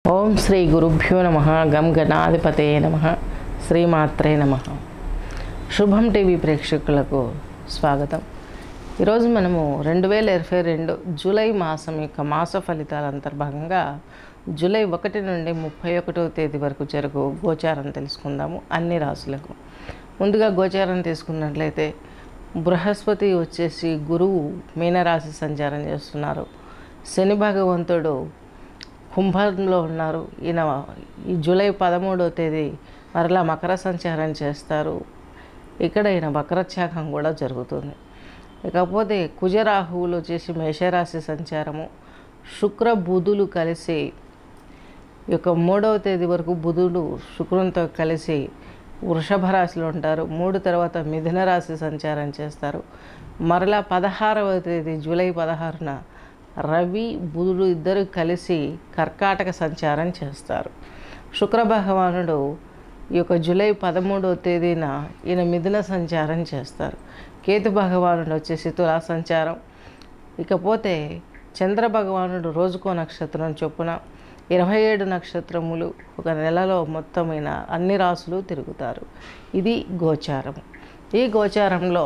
ఓం శ్రీ గురుభ్యో నమ గం గణాధిపతే నమ శ్రీమాత్రే నమ శుభం టీవీ ప్రేక్షకులకు స్వాగతం ఈరోజు మనము రెండు వేల ఇరవై రెండు జూలై మాసం యొక్క మాస ఫలితాల అంతర్భాగంగా జూలై ఒకటి నుండి ముప్పై ఒకటవ తేదీ వరకు జరుగు గోచారం తెలుసుకుందాము అన్ని రాసులకు ముందుగా గోచారం తీసుకున్నట్లయితే బృహస్పతి వచ్చేసి గురువు మీనరాశి సంచారం చేస్తున్నారు శని భగవంతుడు కుంభంలో ఉన్నారు ఈయన ఈ జూలై పదమూడవ తేదీ మరలా మకర సంచారం చేస్తారు ఇక్కడ ఈయన వక్రత్యాగం కూడా జరుగుతుంది ఇకపోతే కుజరాహువులు వచ్చేసి మేషరాశి సంచారము శుక్ర బుధులు కలిసి ఈ యొక్క మూడవ తేదీ వరకు బుధుడు శుక్రునితో కలిసి వృషభ రాశిలో ఉంటారు మూడు తర్వాత మిథున రాశి సంచారం చేస్తారు మరలా పదహారవ తేదీ జూలై పదహారున రవి బుధుడు ఇద్దరు కలిసి కర్కాటక సంచారం చేస్తారు శుక్ర భగవానుడు ఈ యొక్క జూలై పదమూడవ తేదీన ఈయన మిథున సంచారం చేస్తారు కేతు భగవానుడు వచ్చేసి తులా సంచారం ఇకపోతే చంద్ర భగవానుడు రోజుకో నక్షత్రం చొప్పున ఇరవై ఏడు నక్షత్రములు ఒక నెలలో మొత్తమైన అన్ని రాసులు తిరుగుతారు ఇది గోచారం ఈ గోచారంలో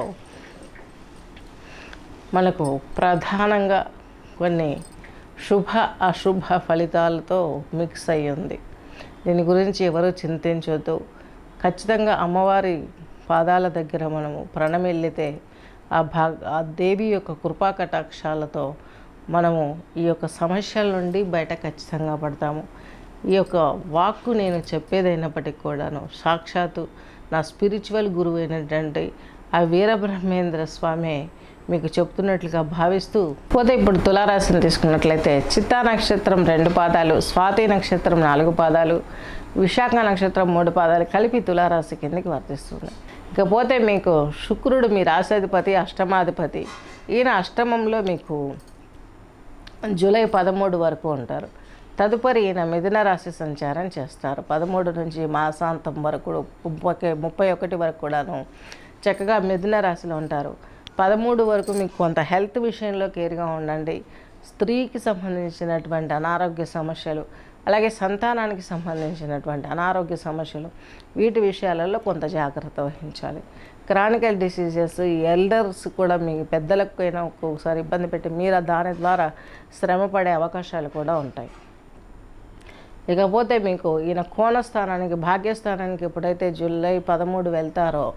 మనకు ప్రధానంగా కొన్ని శుభ అశుభ ఫలితాలతో మిక్స్ అయ్యి ఉంది దీని గురించి ఎవరు చింతించొద్దు ఖచ్చితంగా అమ్మవారి పాదాల దగ్గర మనము ప్రణమిల్లితే ఆ భాగ ఆ దేవి యొక్క కృపా కటాక్షాలతో మనము ఈ యొక్క సమస్యల నుండి బయట ఖచ్చితంగా పడతాము ఈ యొక్క వాక్కు నేను చెప్పేదైనప్పటికీ కూడాను సాక్షాత్తు నా స్పిరిచువల్ గురువు అయినటువంటి ఆ వీరబ్రహ్మేంద్ర స్వామి మీకు చెప్తున్నట్లుగా భావిస్తూ పోతే ఇప్పుడు తులారాశిని తీసుకున్నట్లయితే చిత్తా నక్షత్రం రెండు పాదాలు స్వాతి నక్షత్రం నాలుగు పాదాలు విశాఖ నక్షత్రం మూడు పాదాలు కలిపి తులారాశి కిందకి వర్తిస్తుంది ఇకపోతే మీకు శుక్రుడు మీ రాశాధిపతి అష్టమాధిపతి ఈయన అష్టమంలో మీకు జూలై పదమూడు వరకు ఉంటారు తదుపరి ఈయన మిథున రాశి సంచారం చేస్తారు పదమూడు నుంచి మాసాంతం వరకు ముప్పై ముప్పై ఒకటి వరకు కూడాను చక్కగా మిథున రాశిలో ఉంటారు పదమూడు వరకు మీకు కొంత హెల్త్ విషయంలో కేర్గా ఉండండి స్త్రీకి సంబంధించినటువంటి అనారోగ్య సమస్యలు అలాగే సంతానానికి సంబంధించినటువంటి అనారోగ్య సమస్యలు వీటి విషయాలలో కొంత జాగ్రత్త వహించాలి క్రానికల్ డిసీజెస్ ఎల్డర్స్ కూడా మీ పెద్దలకు అయినా ఒక్కొక్కసారి ఇబ్బంది పెట్టి మీరు దాని ద్వారా శ్రమ పడే అవకాశాలు కూడా ఉంటాయి ఇకపోతే మీకు ఈయన కోణస్థానానికి భాగ్యస్థానానికి ఎప్పుడైతే జూలై పదమూడు వెళ్తారో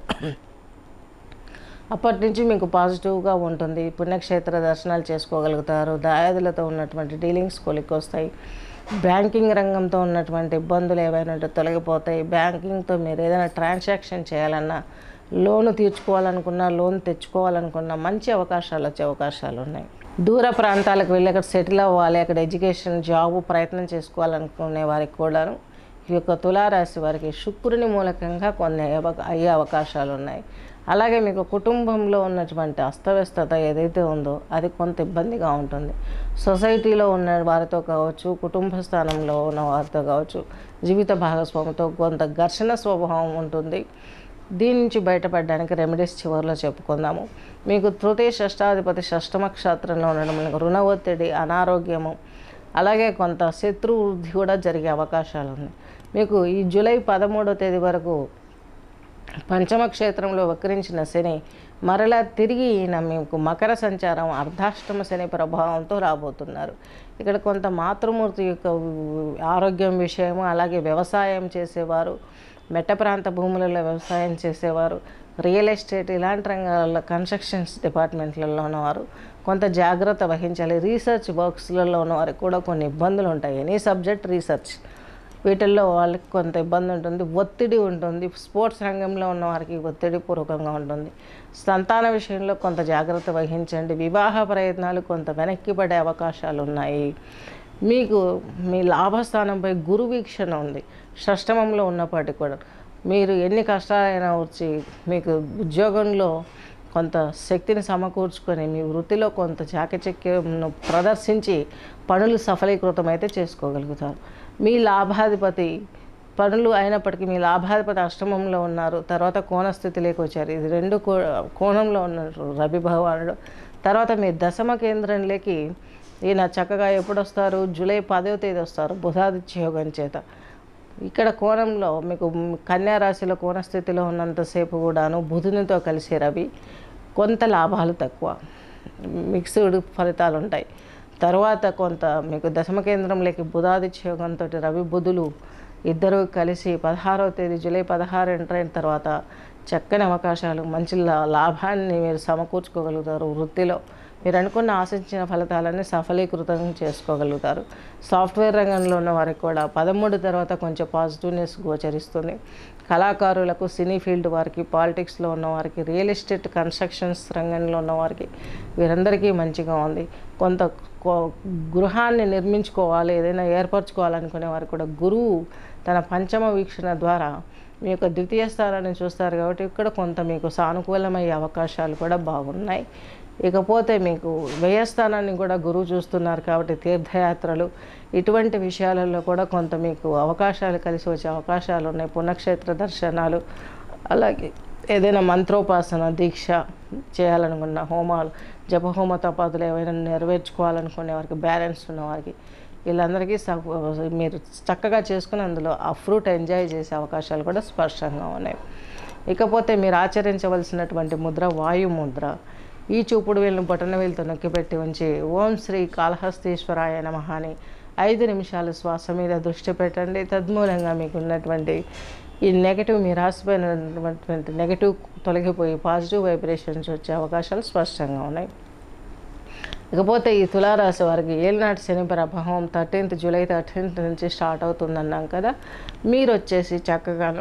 అప్పటి నుంచి మీకు పాజిటివ్గా ఉంటుంది పుణ్యక్షేత్ర దర్శనాలు చేసుకోగలుగుతారు దాయాదులతో ఉన్నటువంటి డీలింగ్స్ కొలిక్కొస్తాయి బ్యాంకింగ్ రంగంతో ఉన్నటువంటి ఇబ్బందులు ఏవైనా ఉంటే తొలగిపోతాయి బ్యాంకింగ్తో మీరు ఏదైనా ట్రాన్సాక్షన్ చేయాలన్నా లోను తీర్చుకోవాలనుకున్నా లోన్ తెచ్చుకోవాలనుకున్నా మంచి అవకాశాలు వచ్చే అవకాశాలు ఉన్నాయి దూర ప్రాంతాలకు వెళ్ళి అక్కడ సెటిల్ అవ్వాలి అక్కడ ఎడ్యుకేషన్ జాబ్ ప్రయత్నం చేసుకోవాలనుకునే వారికి కూడాను ఈ యొక్క తులారాశి వారికి శుక్రుని మూలకంగా కొన్ని అవ- అయ్యే అవకాశాలు ఉన్నాయి అలాగే మీకు కుటుంబంలో ఉన్నటువంటి అస్తవ్యస్తత ఏదైతే ఉందో అది కొంత ఇబ్బందిగా ఉంటుంది సొసైటీలో ఉన్న వారితో కావచ్చు కుటుంబ స్థానంలో ఉన్న వారితో కావచ్చు జీవిత భాగస్వామితో కొంత ఘర్షణ స్వభావం ఉంటుంది దీని నుంచి బయటపడడానికి రెమెడీస్ చివరిలో చెప్పుకుందాము మీకు తృతీయ షష్టాధిపతి షష్టమ క్షేత్రంలో ఉండడం వల్ల రుణ ఒత్తిడి అనారోగ్యము అలాగే కొంత శత్రు వృద్ధి కూడా జరిగే అవకాశాలు ఉన్నాయి మీకు ఈ జూలై పదమూడవ తేదీ వరకు పంచమ క్షేత్రంలో వక్రించిన శని మరలా తిరిగి ఈయన మీకు మకర సంచారం అర్ధాష్టమ శని ప్రభావంతో రాబోతున్నారు ఇక్కడ కొంత మాతృమూర్తి యొక్క ఆరోగ్యం విషయము అలాగే వ్యవసాయం చేసేవారు మెట్ట ప్రాంత భూములలో వ్యవసాయం చేసేవారు రియల్ ఎస్టేట్ ఇలాంటి రంగాలలో కన్స్ట్రక్షన్స్ డిపార్ట్మెంట్లలో ఉన్నవారు కొంత జాగ్రత్త వహించాలి రీసెర్చ్ వర్క్స్లలో ఉన్నవారికి కూడా కొన్ని ఇబ్బందులు ఉంటాయి ఎనీ సబ్జెక్ట్ రీసెర్చ్ వీటిల్లో వాళ్ళకి కొంత ఇబ్బంది ఉంటుంది ఒత్తిడి ఉంటుంది స్పోర్ట్స్ రంగంలో ఉన్న వారికి ఒత్తిడి పూర్వకంగా ఉంటుంది సంతాన విషయంలో కొంత జాగ్రత్త వహించండి వివాహ ప్రయత్నాలు కొంత వెనక్కి పడే అవకాశాలు ఉన్నాయి మీకు మీ లాభస్థానంపై గురు వీక్షణ ఉంది షష్టమంలో ఉన్నప్పటికీ కూడా మీరు ఎన్ని కష్టాలైనా వచ్చి మీకు ఉద్యోగంలో కొంత శక్తిని సమకూర్చుకొని మీ వృత్తిలో కొంత చాకచక్యంను ప్రదర్శించి పనులు సఫలీకృతం అయితే చేసుకోగలుగుతారు మీ లాభాధిపతి పనులు అయినప్పటికీ మీ లాభాధిపతి అష్టమంలో ఉన్నారు తర్వాత కోణస్థితిలోకి వచ్చారు ఇది రెండు కో కోణంలో ఉన్నారు రవి భగవానుడు తర్వాత మీ దశమ కేంద్రంలోకి ఈయన చక్కగా ఎప్పుడు వస్తారు జూలై పదవ తేదీ వస్తారు బుధాదిత్య యోగం చేత ఇక్కడ కోణంలో మీకు కన్యా రాశిలో కోణ స్థితిలో ఉన్నంతసేపు కూడాను బుధునితో కలిసి రవి కొంత లాభాలు తక్కువ మిక్స్డ్ ఫలితాలు ఉంటాయి తర్వాత కొంత మీకు దశమ కేంద్రంలోకి బుధాదిత్య యోగంతో రవి బుధులు ఇద్దరు కలిసి పదహారవ తేదీ జూలై పదహారు ఎంటర్ అయిన తర్వాత చక్కని అవకాశాలు మంచి లా- లాభాన్ని మీరు సమకూర్చుకోగలుగుతారు వృత్తిలో మీరు అనుకున్న ఆశించిన ఫలితాలన్నీ సఫలీకృతం చేసుకోగలుగుతారు సాఫ్ట్వేర్ రంగంలో ఉన్న వారికి కూడా పదమూడు తర్వాత కొంచెం పాజిటివ్నెస్ గోచరిస్తుంది కళాకారులకు సినీ ఫీల్డ్ వారికి పాలిటిక్స్లో ఉన్న వారికి రియల్ ఎస్టేట్ కన్స్ట్రక్షన్స్ రంగంలో ఉన్న వారికి వీరందరికీ మంచిగా ఉంది కొంత కో- గృహాన్ని నిర్మించుకోవాలి ఏదైనా ఏర్పరచుకోవాలనుకునే వారికి కూడా గురువు తన పంచమ వీక్షణ ద్వారా మీ యొక్క ద్వితీయ స్థానాన్ని చూస్తారు కాబట్టి ఇక్కడ కొంత మీకు సానుకూలమయ్యే అవకాశాలు కూడా బాగున్నాయి ఇకపోతే మీకు వ్యయస్థానాన్ని కూడా గురువు చూస్తున్నారు కాబట్టి తీర్థయాత్రలు ఇటువంటి విషయాలలో కూడా కొంత మీకు అవకాశాలు కలిసి వచ్చే అవకాశాలు ఉన్నాయి పుణ్యక్షేత్ర దర్శనాలు అలాగే ఏదైనా మంత్రోపాసన దీక్ష చేయాలనుకున్న హోమాలు జపహోమ తపాదులు ఏవైనా నెరవేర్చుకోవాలనుకునే వారికి బ్యాలెన్స్ ఉన్న వారికి వీళ్ళందరికీ స- మీరు చక్కగా చేసుకుని అందులో ఆ ఫ్రూట్ ఎంజాయ్ చేసే అవకాశాలు కూడా స్పష్టంగా ఉన్నాయి ఇకపోతే మీరు ఆచరించవలసినటువంటి ముద్ర వాయు ముద్ర ఈ చూపుడు వేలును బొటన వేలుతో నొక్కిపెట్టి ఉంచి ఓం శ్రీ కాళహస్తీశ్వరాయ నమః అని ఐదు నిమిషాలు శ్వాస మీద దృష్టి పెట్టండి తద్మూలంగా మీకు ఉన్నటువంటి ఈ నెగటివ్ మీ రాసిపోయినటువంటి నెగటివ్ తొలగిపోయి పాజిటివ్ వైబ్రేషన్స్ వచ్చే అవకాశాలు స్పష్టంగా ఉన్నాయి ఇకపోతే ఈ తులారాశి వారికి ఏలినాటి శని ప్రభావం థర్టీన్త్ జూలై థర్టీన్త్ నుంచి స్టార్ట్ అవుతుందన్నాం కదా మీరు వచ్చేసి చక్కగాను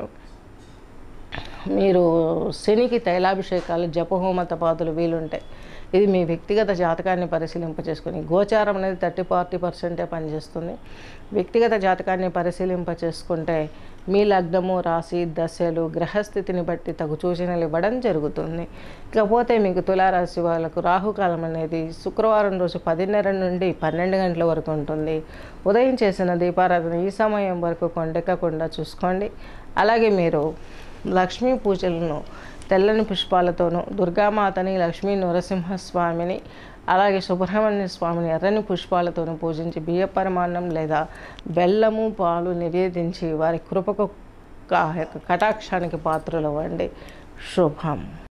మీరు శనికి తైలాభిషేకాలు జపహోమ తపాదులు వీలుంటాయి ఇది మీ వ్యక్తిగత జాతకాన్ని పరిశీలింప చేసుకుని గోచారం అనేది థర్టీ ఫార్టీ పర్సెంటే పనిచేస్తుంది వ్యక్తిగత జాతకాన్ని పరిశీలింప చేసుకుంటే మీ లగ్నము రాశి దశలు గ్రహస్థితిని బట్టి తగు సూచనలు ఇవ్వడం జరుగుతుంది ఇకపోతే మీకు తులారాశి వాళ్ళకు రాహుకాలం అనేది శుక్రవారం రోజు పదిన్నర నుండి పన్నెండు గంటల వరకు ఉంటుంది ఉదయం చేసిన దీపారాధన ఈ సమయం వరకు కొండెక్కకుండా చూసుకోండి అలాగే మీరు లక్ష్మీ పూజలను తెల్లని పుష్పాలతోనూ దుర్గామాతని లక్ష్మీ నరసింహస్వామిని అలాగే సుబ్రహ్మణ్య స్వామిని ఎర్రని పుష్పాలతోనూ పూజించి బియ్య పరమాన్నం లేదా బెల్లము పాలు నివేదించి వారి కృపకు కా- కటాక్షానికి పాత్రలు అవ్వండి శుభం